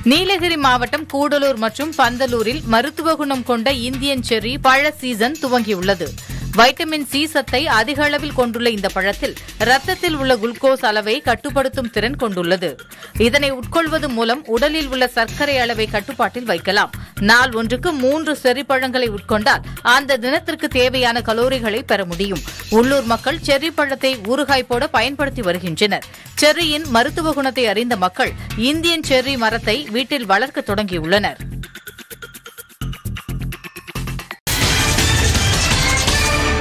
நீலகிரி மாவட்டம் கூடலூர் மற்றும் பந்தலூரில் மருத்துவ குணம் கொண்ட இந்தியன் செர்ரி பழ சீசன் துவங்கியுள்ளது வைட்டமின் சி சத்தை அதிக அளவில் கொண்டுள்ள இந்த பழத்தில் ரத்தத்தில் உள்ள குளுக்கோஸ் அளவை கட்டுப்படுத்தும் திறன் கொண்டுள்ளது இதனை உட்கொள்வது மூலம் உடலில் உள்ள சர்க்கரை அளவை கட்டுப்பாட்டில் வைக்கலாம் நாள் ஒன்றுக்கு மூன்று செர்ரி பழங்களை உட்கொண்டால் அந்த தினத்திற்கு தேவையான கலோரிகளை பெற முடியும் உள்ளூர் மக்கள் செர்ரி பழத்தை ஊறுகாய் போட பயன்படுத்தி வருகின்றனர் செர்ரியின் மருத்துவ குணத்தை அறிந்த மக்கள் இந்தியன் செர்ரி மரத்தை வீட்டில் வளர்க்க தொடங்கியுள்ளனர்